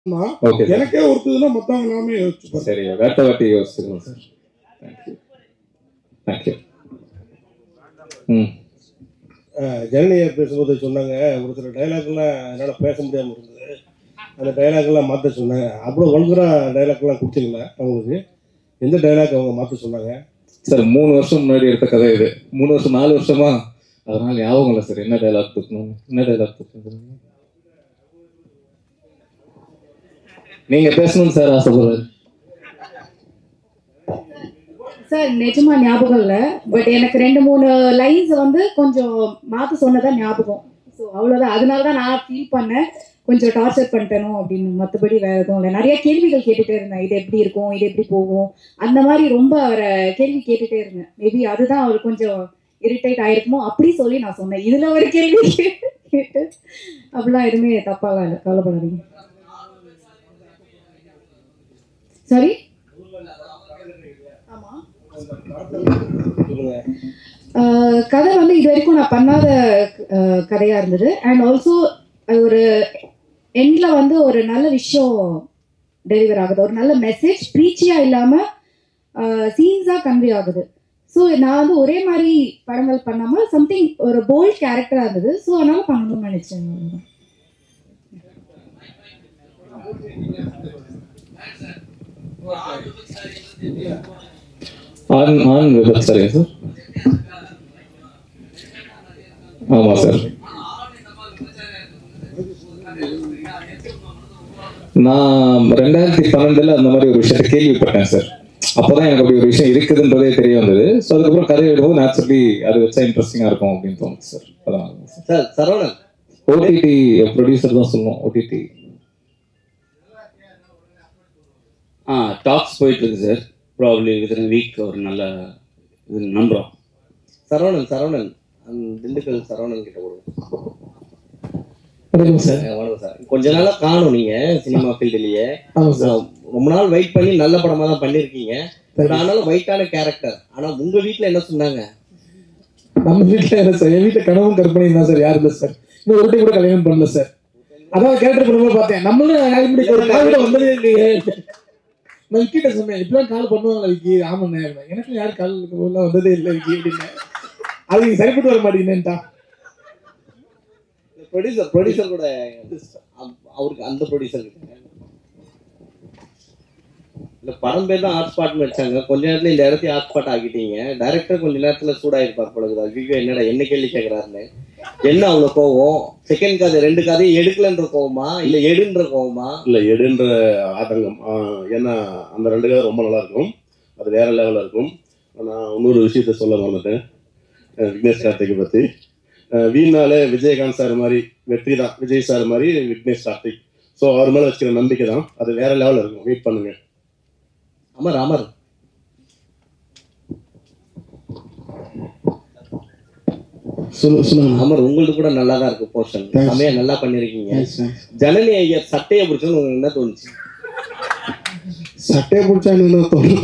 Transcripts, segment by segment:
தான். Okay sir எனக்கே ஒருத்ததுன்னா மத்தவங்க நாமே யோசிச்சுப்பாரு சரி அடுத்த வாட்டி யோசிச்சுக்கோங்க சார் தேங்க்யூ தேங்க்யூ ம் ஜனனியை பேசும்போது சொன்னாங்க ஒரு சில டைலாக்லாம் என்னால் பேச முடியாமல் இருந்தது அந்த டைலாக்லாம் மாற்ற சொன்னாங்க அவ்வளோ வல்கராக டைலாக்லாம் கொடுத்தீங்களா அவங்களுக்கு எந்த டைலாக் அவங்க மாற்ற சொன்னாங்க சார் மூணு வருஷம் முன்னாடி எடுத்த கதை இது மூணு வருஷம் நாலு வருஷமா அதனால ஞாபகம் இல்லை சார் என்ன டைலாக் தூக்கணும் என்ன டைலாக் தூக்கணும் நீங்க பேசணும்னு சார் ஆசைப்படுறாரு சார் நிஜமா ஞாபகம் இல்லை பட் எனக்கு ரெண்டு மூணு லைன்ஸ் வந்து கொஞ்சம் மாற்ற சொன்னதா ஞாபகம் ஸோ அவ்வளோதான் அதனால தான் நான் ஃபீல் பண்ணேன் கொஞ்சம் டார்ச்சர் பண்ணிட்டேனோ அப்படின்னு மற்றபடி வேற எதுவும் இல்லை நிறைய கேள்விகள் கேட்டுட்டே இருந்தேன் இது எப்படி இருக்கும் இது எப்படி போகும் அந்த மாதிரி ரொம்ப அவரை கேள்வி கேட்டுட்டே இருந்தேன் மேபி அதுதான் அவர் கொஞ்சம் இரிட்டேட் ஆயிருக்குமோ அப்படி சொல்லி நான் சொன்னேன் இதுல ஒரு கேள்வி கேட்டு அப்படிலாம் எதுவுமே தப்பாலாம் இல்லை கவலைப்படாதீங்க சாரி ஆமா சொல்லுங்க ஆஹ் கதை வந்து இது வரைக்கும் நான் பண்ணாத ஆஹ் கதையா இருந்தது அண்ட் ஆல்சோ ஒரு எண்ட்ல வந்து ஒரு நல்ல விஷயம் டெலிவர் ஆகுது ஒரு நல்ல மெசேஜ் ப்ரீச்சியா இல்லாம சீன்ஸா கன்வே ஆகுது ஸோ நான் வந்து ஒரே மாதிரி படங்கள் பண்ணாம சம்திங் ஒரு போல்ட் கேரக்டரா இருந்தது ஸோ அதனால பண்ணணும்னு நினைச்சேன் அவ்வளவுதான். ஆன் ஆன் விபத் சார் சார் ஆமா சார் நான் ரெண்டாயிரத்தி பன்னெண்டுல அந்த மாதிரி ஒரு விஷயத்தை கேள்விப்பட்டேன் சார் அப்போதான் எனக்கு அப்படி ஒரு விஷயம் இருக்குதுன்றதே தெரிய வந்தது ஸோ அதுக்கப்புறம் கதை எழுதும்போது நேச்சுரலி அது வச்சா இன்ட்ரெஸ்டிங்கா இருக்கும் அப்படின்னு தோணுது சார் அதான் சார் சரவணன் ஓடிடி ப்ரொடியூசர் தான் சொல்லணும் ஓடிடி ஆ டாக்ஸ் போயிட்டு இருக்கு சார் ப்ராப்ளி வித்தின் வீக் ஒரு நல்ல இது நம்புகிறோம் சரவணன் சரவணன் அந்த திண்டுக்கல் சரவணன் கிட்ட கொடுங்க வணக்கம் சார் அஹ் வணக்கம் சார் கொஞ்ச நாளா காணும் நீங்க சினிமா ஃபீல்டுலயே ஆமாம் சார் ரொம்ப நாள் வெயிட் பண்ணி நல்ல படமா தான் பண்ணிருக்கீங்க பட் ஆனாலும் வெயிட்டான கேரக்டர் ஆனா உங்க வீட்ல என்ன சொன்னாங்க நம்ம வீட்டுல என்ன சார் என் வீட்டுல கனவும் கற்பனையும் தான் சார் யாரும் இல்லை சார் இன்னும் ஒரு டைம் கூட கல்யாணம் பண்ணல சார் அதான் கேரக்டர் பண்ணும்போது பார்த்தேன் நம்மளும் ஆல்ரெடி ஒரு கால் கூட வந்ததே இல்லையே நான் விக்கிட்ட சொன்னேன் இப்படிலாம் கால் பண்ணுவாங்களா விக்கி ஆமாண்ணே எனக்கு யாரும் கால் எல்லாம் வந்ததே இல்லை விக்கி அப்படின்னு அது நீங்க சரிப்பட்டு வர மாட்டீங்கன்னுட்டா ப்ரொடியூசர் ப்ரொடியூசர் கூட அவ- அவருக்கு அந்த ப்ரொடியூசர் கிட்ட இல்ல படம் பேர் தான் ஹாட் ஸ்பாட் வச்சாங்க கொஞ்ச நேரத்துல இந்த இடத்தையும் ஹாட் ஸ்பாட் ஆக்கிட்டீங்க டைரக்டர் கொஞ்ச நேரத்துல சூடாயிருப்பார் பொழுது ஐயோ என்னடா என்ன கேள்வி கேக்குறாருன்னு என்ன அவ்வளவு கோவம் செகண்ட் கதை ரெண்டு கதையும் எடுக்கலன்ற கோவமா இல்ல எடுன்ற கோவமா இல்ல எடுன்ற ஆதங்கம் ஆஹ் ஏன்னா அந்த ரெண்டு கதை ரொம்ப நல்லா இருக்கும் அது வேற லெவலில் இருக்கும் நான் இன்னொரு விஷயத்த சொல்ல மறந்துட்டேன் அஹ் விக்னேஷ் கார்த்திகை பத்தி அஹ் வீணாலே விஜயகாந்த் சார் மாதிரி வெற்றி தான் விஜய் சார் மாதிரி விக்னேஷ் கார்த்திக் ஸோ அவர் மேல வச்சுக்கிற நம்பிக்கை தான் அது வேற லெவலில் இருக்கும் வெயிட் பண்ணுங்க அமர் அமர் சொல்லு சொல்லுங்க அமர் உங்களுக்கு கூட நல்லா தான் இருக்கு போர்ஷன் Thanks. செமையா நல்லா பண்ணிருக்கீங்க Thanks, thanks. ஜனனி ஐயர் சட்டையை பிடிச்சோன்னு உங்களுக்கு என்ன தோணுச்சு சட்டையை பிடிச்சா என்ன தோணும்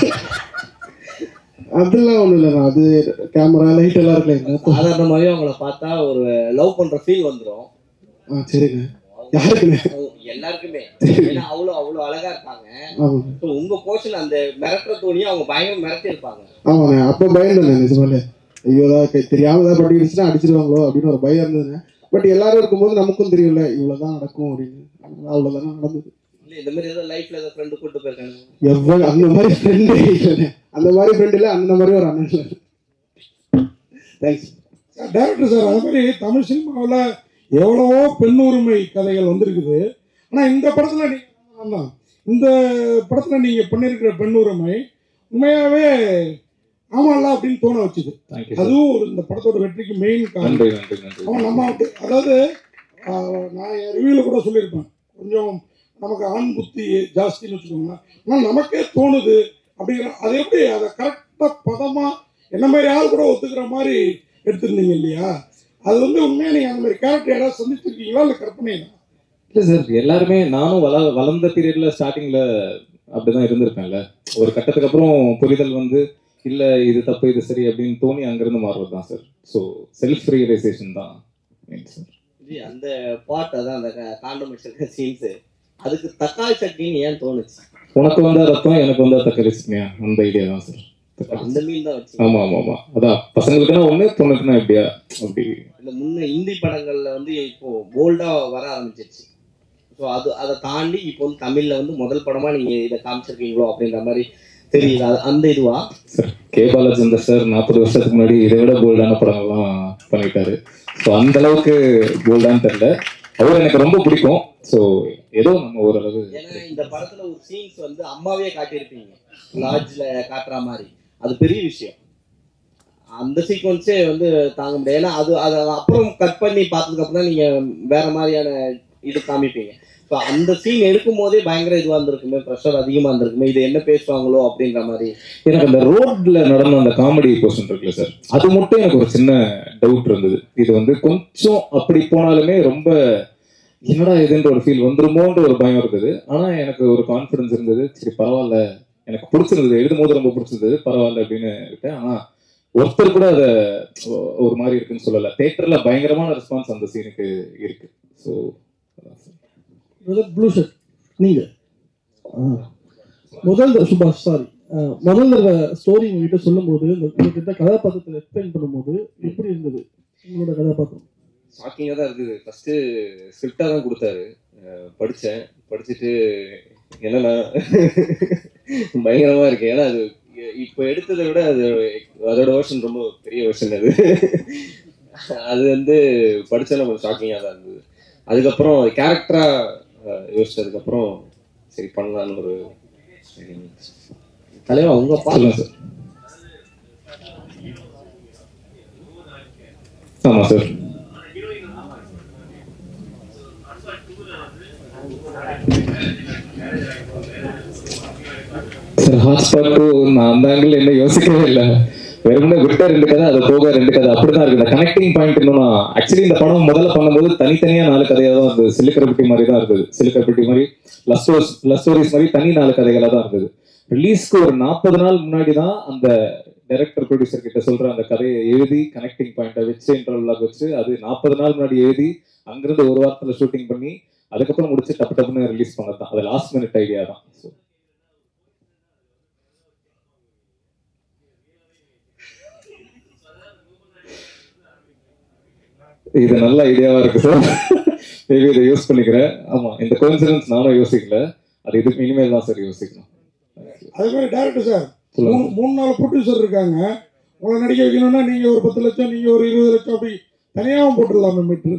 அதெல்லாம் ஒண்ணும் இல்லைண்ணா அது கேமரா லைட் எல்லாம் இருக்குல்ல என்ன தோணும் சாதாரணமாவே அவங்கள பார்த்தா ஒரு லவ் பண்ற ஃபீல் வந்துரும் ஆ சரிங்க யாருக்குண்ணே எல்லாருக்குமே ஏன்னா அவ்வளவு அவ்வளவு அழகா இருப்பாங்க ஆமாங்க So, உங்க போர்ஷன் அந்த மிரட்டுற தோணியை அவங்க பயங்கர மிரட்டி இருப்பாங்க ஆமாண்ணே அப்போ பயந்தேன் நிஜமாலே ஐயோ ஏதாவது தெரியாம ஏதாவது பட்டிக்கிடுச்சுன்னா அடிச்சிருவாங்களோ அப்படின்னு ஒரு பயம் இருந்ததுங்க பட் எல்லாரும் இருக்கும்போது நமக்கும் தெரியும்ல இவ்வளவுதான் நடக்கும் அப்படின்னு அவ்வளவுதானே நடந்தது இல்ல இந்த மாதிரி ஏதோ லைஃப்ல ஏதோ ஃப்ரெண்டு கூட்டு போயிருக்காங்க எவ்வளவு அந்த மாதிரி ஃப்ரெண்டே இல்லைண்ணே அந்த மாதிரி ஃப்ரெண்ட் இல்லை அந்த மாதிரி ஒரு அண்ணன் இல்லை தேங்க்ஸ் டேரக்டர் சார் அது மாதிரி தமிழ் சினிமாவில் எவ்வளவோ பெண் உரிமை கதைகள் வந்திருக்குது ஆனால் இந்த படத்தில் நீங்கள் தான் இந்த படத்தில் நீங்கள் பண்ணியிருக்கிற பெண் உரிமை உண்மையாகவே ஆமாம்ல அப்படின்னு தோண வச்சுது தேங்க்யூ அதுவும் ஒரு இந்த படத்தோட வெற்றிக்கு மெயின் காரணம் நன்றி நன்றி நன்றி அவன் நம்ம வந்து- அதாவது ஆஹ், நான் என் ரிவ்யூவில் கூட சொல்லியிருப்பேன் கொஞ்சம் நமக்கு ஆண் புத்தி ஜாஸ்தின்னு வச்சுக்கோங்க ஆனால் நமக்கே தோணுது அப்படிங்கிற அது எப்படி அதை கரெக்டாக பதமாக என்ன மாதிரி ஆள் கூட ஒத்துக்கிற மாதிரி எடுத்திருந்தீங்க இல்லையா அது வந்து உண்மையாக நீங்கள் அந்த மாதிரி கேரக்டர் யாராவது சந்திச்சிருக்கீங்களா இல்லை கற்பனை இல்லை சார் எல்லாருமே நானும் வள வளர்ந்த பீரியட்ல ஸ்டார்டிங்ல அப்படிதான் இருந்திருப்பேன்ல ஒரு கட்டத்துக்கு அப்புறம் புரிதல் வந்து இல்ல இது தப்பு இது சரி அப்படின்னு தோணி அங்கிருந்து மாறுறது தான் சார் ஸோ செல்ஃப் ரியலைசேஷன் தான் main சார் ஜி, அந்த பாட் அதான் அந்த காண்டம் வச்சிருக்க சீன்ஸ் அதுக்கு தக்காளி சட்னின்னு ஏன் தோணுச்சு உனக்கு வந்தா ரத்தம் எனக்கு வந்தா தக்காளி சட்னியா அந்த ஐடியா தான் சார் அந்த மீன் தான் வச்சு ஆமா ஆமா ஆமா அதான் பசங்களுக்குன்னா ஒண்ணு பொண்ணுக்குன்னா எப்படியா அப்படி இந்த முன்ன இந்தி படங்கள்ல வந்து இப்போ போல்டா வர ஆரம்பிச்சிருச்சு ஸோ அது அதை தாண்டி இப்போ வந்து தமிழ்ல வந்து முதல் படமா நீங்க இதை காமிச்சிருக்கீங்களோ அப்படின்ற மாதிரி தெரியுது அது அந்த இதுவா சார் கே பாலச்சந்தர் சார் நாற்பது வருஷத்துக்கு முன்னாடி இதை விட போல்டான படங்கள்லாம் பண்ணிட்டாரு ஸோ அந்த அளவுக்கு போல்டான்னு தெரியல அவர் எனக்கு ரொம்ப பிடிக்கும் ஸோ ஏதோ நம்ம ஓரளவு ஏன்னா இந்த படத்துல ஒரு சீன்ஸ் வந்து அம்மாவே காட்டியிருப்பீங்க லாட்ஜ்ல காட்டுற மாதிரி அது பெரிய விஷயம் அந்த சீக்வன்ஸே வந்து தாங்க முடியாது ஏன்னா அது அதை அப்புறம் கட் பண்ணி பார்த்ததுக்கு அப்புறம் தான் நீங்க வேற மாதிரியான இது காமிப்பீங்க ஸோ அந்த சீன் எடுக்கும் போதே பயங்கர இதுவா இருந்திருக்குமே ப்ரெஷர் அதிகமா இருந்திருக்குமே இது என்ன பேசுவாங்களோ அப்படின்ற மாதிரி எனக்கு அந்த ரோட்ல நடந்த அந்த காமெடி போர்ஷன் இருக்குல்ல சார் அது மட்டும் எனக்கு ஒரு சின்ன டவுட் இருந்தது இது வந்து கொஞ்சம் அப்படி போனாலுமே ரொம்ப என்னடா இதுன்ற ஒரு ஃபீல் வந்துருமோன்ற ஒரு பயம் இருந்தது ஆனா எனக்கு ஒரு கான்ஃபிடன்ஸ் இருந்தது சரி பரவாயில்ல எனக்கு பிடிச்சிருந்தது எழுதும் போது ரொம்ப பிடிச்சிருந்தது பரவாயில்ல அப்படின்னு இருக்கேன் ஆனா ஒருத்தர் கூட அதை ஒரு மாதிரி இருக்குன்னு சொல்லல தேட்டர்ல பயங்கரமான ரெஸ்பான்ஸ் அந்த சீனுக்கு இருக்கு ஸோ ப்ளூ ஷர்ட் நீங்க ஆ. முதல் தடவை சுபாஷ் சாரி முதல் தடவை ஸ்டோரி உங்ககிட்ட சொல்லும்போது இந்த உங்ககிட்ட கதாபாத்திரத்தை எக்ஸ்பிளைன் பண்ணும்போது எப்படி இருந்தது உங்களோட கதாபாத்திரம் ஷாக்கிங்காக தான் இருக்குது ஃபஸ்ட்டு ஸ்கிரிப்டாக தான் கொடுத்தாரு அஹ் படிச்சேன் படிச்சுட்டு என்னன்னா பயங்கரமாக இருக்கு ஏன்னா அது இப்போ எடுத்ததை விட அது அதோட வெர்ஷன் ரொம்ப பெரிய வெர்ஷன் அது அது வந்து படிச்சா கொஞ்சம் ஷாக்கிங்காக தான் இருந்தது அதுக்கப்புறம் கேரக்டராக யோசிச்சதுக்கப்புறம் சரி பண்ணலான்னு ஒரு தலைவா உங்க சொல்லுங்க சார் ஆமா சார் சார் ஹாட்ஸ்பாட் நான் அந்த ஆங்கிள் என்ன யோசிக்கவே இல்லை வெறுமனே விட்ட ரெண்டு கதை அது போக ரெண்டு கதை அப்படிதான் இருக்கு இந்த கனெக்டிங் பாயிண்ட் இன்னும் ஆக்சுவலி இந்த படம் முதல்ல பண்ணும்போது தனித்தனியா நாலு கதையா தான் இருந்தது சிலுக்கரப்பட்டி மாதிரி தான் இருந்தது சிலுக்கரப்பட்டி மாதிரி லவ் ஸ்டோரிஸ் லவ் ஸ்டோரிஸ் மாதிரி தனி நாலு கதைகளா தான் இருந்தது ரிலீஸ்க்கு ஒரு நாற்பது நாள் முன்னாடி தான் அந்த டைரக்டர் ப்ரொடியூசர் கிட்ட சொல்ற அந்த கதையை எழுதி கனெக்டிங் பாயிண்ட்டை வச்சு இன்டர்வலாக வச்சு அது நாற்பது நாள் முன்னாடி எழுதி அங்கிருந்து ஒரு வாரத்துல ஷூட்டிங் பண்ணி அதுக்கப்புறம் முடிச்சு டப்பு டப்புன்னு ரிலீஸ் பண்ணது தான் அது லாஸ்ட் மினிட் ஐடியா தான் So, இது நல்ல ஐடியாவா இருக்கு சார் மேபி இதை யூஸ் பண்ணிக்கிறேன் ஆமா இந்த கோயின்சிடன்ஸ் நானும் யோசிக்கல அது இதுக்கு இனிமேல் தான் சார் யோசிக்கணும் அதே மாதிரி டேரக்டர் சார் சொல்லுங்க மூணு மூணு நாலு ப்ரொடியூசர் இருக்காங்க உங்களை நடிக்க வைக்கணும்னா நீங்க ஒரு பத்து லட்சம் நீங்க ஒரு இருபது லட்சம் அப்படி தனியாகவும் போட்டுடலாமே மீட்ரு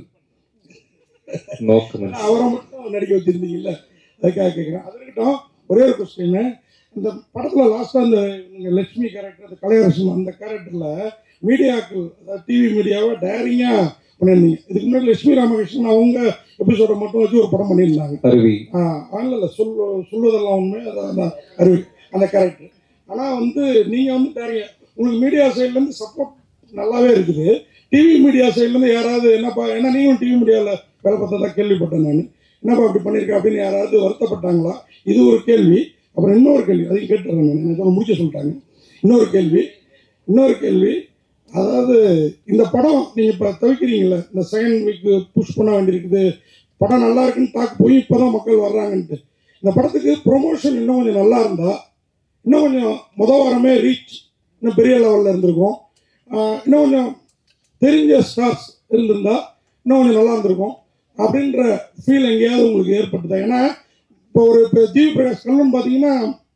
நோ கமெண்ட் அவரை மட்டும் நடிக்க வச்சிருந்தீங்கல்ல அதுக்காக கேட்குறேன் அது இருக்கட்டும் ஒரே ஒரு கொஸ்டின் இந்த படத்தில் லாஸ்ட்டாக அந்த நீங்க லட்சுமி கேரக்டர் அந்த கலையரசன் அந்த கேரக்டரில் மீடியாவுக்கு அதாவது டிவி மீடியாவை டேரிங்காக பண்ணியிருந்தீங்க இதுக்கு முன்னாடி லட்சுமி ராமகிருஷ்ணன் அவங்க எபிசோடை மட்டும் வச்சு ஒரு படம் பண்ணியிருந்தாங்க அருவி ஆன்ல சொல் சொல்வதெல்லாம் உண்மை அதான் அந்த அறிவு அந்த கேரக்டர் ஆனால் வந்து நீங்கள் வந்து டேரிங்க உங்களுக்கு மீடியா சைட்லேருந்து சப்போர்ட் நல்லாவே இருக்குது டிவி மீடியா சைட்லேருந்து யாராவது என்னப்பா ஏன்னா நீங்களும் டிவி மீடியாவில் வேலை பார்த்ததா கேள்விப்பட்டேன் நான் என்னப்பா இப்படி பண்ணியிருக்க அப்படின்னு யாராவது வருத்தப்பட்டாங்களா இது ஒரு கேள்வி அப்புறம் இன்னொரு கேள்வி அதையும் கேட்டுறேன் நான் எனக்கு அதை முடிக்க சொல்லிட்டாங்க இன்னொரு கேள்வி இன்னொரு கேள்வி அதாவது இந்த படம் நீங்கள் இப்போ தவிக்கிறீங்களே இந்த செகண்ட் வீக்கு புஷ் பண்ண வேண்டியிருக்குது படம் நல்லா இருக்குன்னு டாக் போய் இப்போ தான் மக்கள் வர்றாங்கன்ட்டு இந்த படத்துக்கு ப்ரொமோஷன் இன்னும் கொஞ்சம் நல்லா இருந்தால் இன்னும் கொஞ்சம் முத வாரமே ரீச் இன்னும் பெரிய லெவலில் இருந்திருக்கும் ஆஹ் இன்னும் கொஞ்சம் தெரிஞ்ச ஸ்டார்ஸ் இருந்திருந்தா இன்னும் கொஞ்சம் நல்லா இருந்திருக்கும் அப்படின்ற ஃபீல் எங்கேயாவது உங்களுக்கு ஏற்பட்டுதா ஏன்னா இப்போ ஒரு இப்போ ஜிவி பிரகாஷ் கல்லன் பார்த்தீங்கன்னா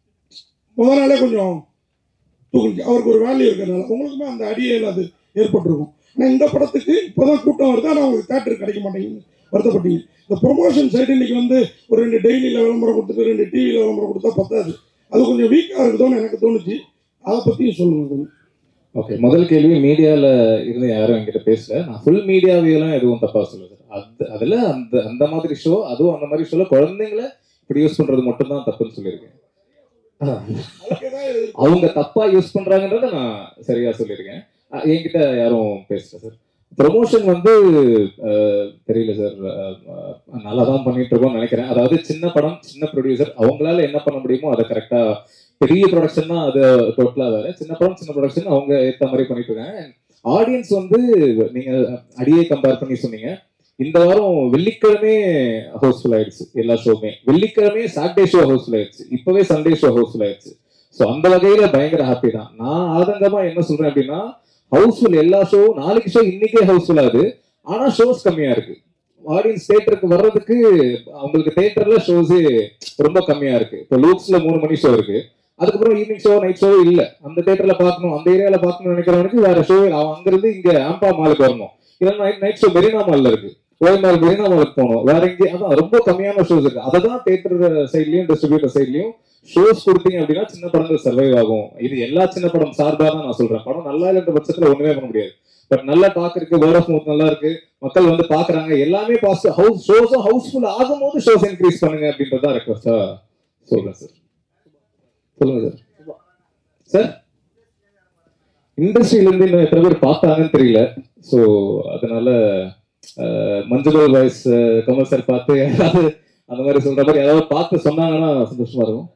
முத நாளே கொஞ்சம் தூக்குச்சு அவருக்கு ஒரு வேல்யூ இருக்கிறதுனால உங்களுக்குமே அந்த அடியில் அது ஏற்பட்டிருக்கும் ஆனால் இந்த படத்துக்கு இப்போதான் கூட்டம் வருது ஆனால் உங்களுக்கு தேட்டர் கிடைக்க மாட்டேங்குது வருத்தப்பட்டீங்க இந்த ப்ரொமோஷன் சைடு இன்னைக்கு வந்து ஒரு ரெண்டு டெய்லியில் விளம்பரம் கொடுத்துட்டு ரெண்டு டிவியில் விளம்பரம் கொடுத்தா பத்தாது அது கொஞ்சம் வீக்காக இருக்குதோன்னு எனக்கு தோணுச்சு அதை பற்றியும் சொல்லுங்கள் கொஞ்சம் ஓகே முதல் கேள்வி மீடியால இருந்து யாரும் என்கிட்ட பேசல நான் ஃபுல் மீடியாவையெல்லாம் எதுவும் தப்பா சொல்லுது அது அதுல அந்த அந்த மாதிரி ஷோ அதுவும் அந்த மாதிரி ஷோல குழந்தைங்களை இப்படி யூஸ் பண்றது மட்டும்தான் தப்புன்னு சொல்லியிருக்கேன் அதான். அதுக்கு தான் இது- அவங்க தப்பா யூஸ் பண்றாங்கன்றத நான் சரியா சொல்லியிருக்கேன் அஹ் என்கிட்ட யாரும் பேசல சார் ப்ரொமோஷன் வந்து அஹ், தெரியல சார் நல்லா தான் பண்ணிட்டு இருக்கோம்னு நினைக்கிறேன் அதாவது சின்ன படம் சின்ன ப்ரொடியூசர் அவங்களால என்ன பண்ண முடியுமோ அதை கரெக்டா பெரிய ப்ரொடக்ஷன் தான் அது டோட்டலா வேற சின்ன படம் சின்ன ப்ரொடக்ஷன் அவங்க ஏத்த மாதிரி பண்ணிட்டு இருக்காங்க ஆடியன்ஸ் வந்து நீங்க அடியே கம்பேர் பண்ணி சொன்னீங்க இந்த வாரம் வெள்ளிக்கிழமை ஹவுஸ்ஃபுல் ஆயிடுச்சு எல்லா ஷோவுமே வெள்ளிக்கிழமை சாட்டர்டே ஷோ ஹவுஸ்ஃபுல் ஆயிடுச்சு இப்பவே சண்டே ஷோ ஹவுஸ்ஃபுல் ஆயிடுச்சு ஸோ அந்த வகையில பயங்கர ஹாப்பி தான் நான் ஆதங்கமா என்ன சொல்றேன் அப்படின்னா ஹவுஸ்ஃபுல் எல்லா ஷோவும் நாளைக்கு ஷோ இன்னைக்கே ஹவுஸ்ஃபுல் ஆகுது ஆனா ஷோஸ் கம்மியா இருக்கு ஆடியன்ஸ் தேட்டருக்கு வர்றதுக்கு அவங்களுக்கு தேட்டர்ல ஷோஸ் ரொம்ப கம்மியா இருக்கு இப்போ லூக்ஸ்ல மூணு மணி ஷோ இருக்கு அதுக்கப்புறம் ஈவினிங் ஷோ நைட் ஷோ இல்ல அந்த தேட்டர்ல பார்க்கணும் அந்த ஏரியால பார்க்கணும்னு நினைக்கிறவனுக்கு வேற ஷோ அவன் அங்கிருந்து இங்க ஆம்பா மாலுக்கு வரணும் இல்லைன்னா நைட் நைட் ஷோ மெரினா மால்ல இருக்கு ஓஎம்ஆர் மெரினா மாலுக்கு போகணும் வேற எங்கேயும் அதான் ரொம்ப கம்மியான ஷோஸ் இருக்கு அதை தான் தேட்டர் சைட்லயும் டிஸ்ட்ரிபியூட்டர் சைட்லயும் ஷோஸ் கொடுத்தீங்க அப்படின்னா சின்ன படங்கள் சர்வைவ் ஆகும் இது எல்லா சின்ன படம் சார்பா தான் நான் சொல்றேன் படம் நல்லா இல்லைன்ற பட்சத்துல ஒண்ணுமே பண்ண முடியாது பட் நல்ல டாக் இருக்கு வேர்ட் ஆஃப் மவுத் நல்லா இருக்கு மக்கள் வந்து பாக்குறாங்க எல்லாமே பாசிட்டிவ் ஹவுஸ் ஷோஸும் ஹவுஸ்ஃபுல் ஆகும்போது ஷோஸ் இன்க்ரீஸ் பண்ணுங்க அப்படின்றதா ரெக்வஸ்டா சொல்றேன் சார் சொல்லுங்க சார் சார் இண்டஸ்ட்ரியில இருந்து இன்னும் எத்தனை பேர் பார்த்தாங்கன்னு தெரியல ஸோ அதனால அஹ், மஞ்சுளல் வாய்ஸ் கமல் சார் பார்த்து யாராவது அந்த மாதிரி சொல்ற மாதிரி யாராவது பார்த்து சொன்னாங்கன்னா சந்தோஷமா இருக்கும்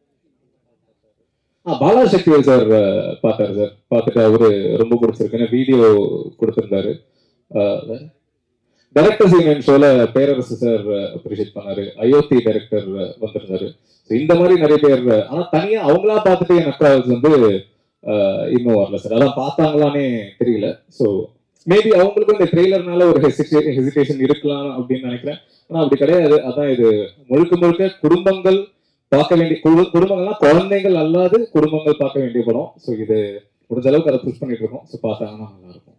ஆ பாலா சக்திவேல் சார் பார்த்தாரு சார் பார்த்துட்டு அவரு ரொம்ப பிடிச்சிருக்குன்னு வீடியோ கொடுத்திருந்தாரு டைரக்டர்ஸ் யூனியன் ஷோல பேரரசு சார் அப்ரிஷியேட் பண்ணாரு அயோத்தி டைரக்டர் வந்திருந்தாரு ஸோ இந்த மாதிரி நிறைய பேர் ஆனா தனியா அவங்களா பார்த்துட்டு என் அக்காவுக்கு வந்து அஹ், இன்னும் வரல சார் அதான் பார்த்தாங்களானே தெரியல ஸோ மேபி அவங்களுக்கும் இந்த ட்ரெய்லர்னால ஒரு ஹெசிடேஷன் இருக்கலாம் அப்படின்னு நினைக்கிறேன் ஆனா அப்படி கிடையாது அதான் இது முழுக்க முழுக்க குடும்பங்கள் பார்க்க வேண்டிய குடு- குடும்பங்கள்னா குழந்தைகள் அல்லாது குடும்பங்கள் பார்க்க வேண்டிய படம் ஸோ இது முடிஞ்ச அளவுக்கு அதை புஷ் பண்ணிட்டு இருக்கோம் ஸோ பார்த்தாங்கன்னா நல்லா இருக்கும்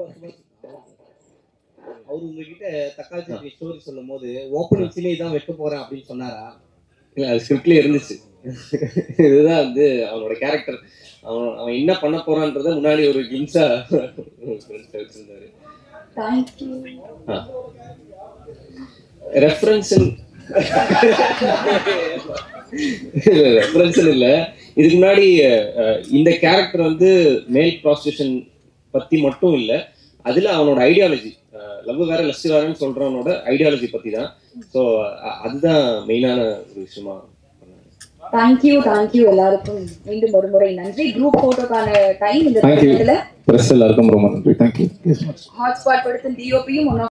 அவர் உங்ககிட்ட தக்காளி சட்னி ஸ்டோரி சொல்லும் போது ஓப்பனிங் சீனே தான் வைக்க போறேன் அப்படின்னு சொன்னாரா இல்ல அது ஸ்கிரிப்ட்லயே இருந்துச்சு இதுதான் வந்து அவனோட கேரக்டர் அவன் அவன் என்ன பண்ண போறான்றத முன்னாடி ஒரு கிம்ஸா வச்சிருந்தாரு தேங்க்யூ ரெஃபரன்ஸ் ரெஃபரன்ஸ் இல்ல இதுக்கு முன்னாடி அஹ், இந்த கேரக்டர் வந்து மேல் ப்ராஸ்டியூஷன் பத்தி மட்டும் இல்ல அதுல அவனோட ஐடியாலஜி லவ் வேற லஸ்ட் வேறன்னு சொல்றவனோட ஐடியாலஜி பத்தி தான் ஸோ அதுதான் மெயினான ஒரு விஷயமா தேங்க்யூ தேங்க்யூ எல்லாருக்கும் மீண்டும் ஒரு முறை நன்றி குரூப் போட்டோக்கான டைம் இந்த Thank you. நேரத்துல ப்ரெஸ் எல்லாருக்கும் ரொம்ப நன்றி தேங்க்யூ ஹாட்ஸ்பாட் படுத்தும் டிஓபியும்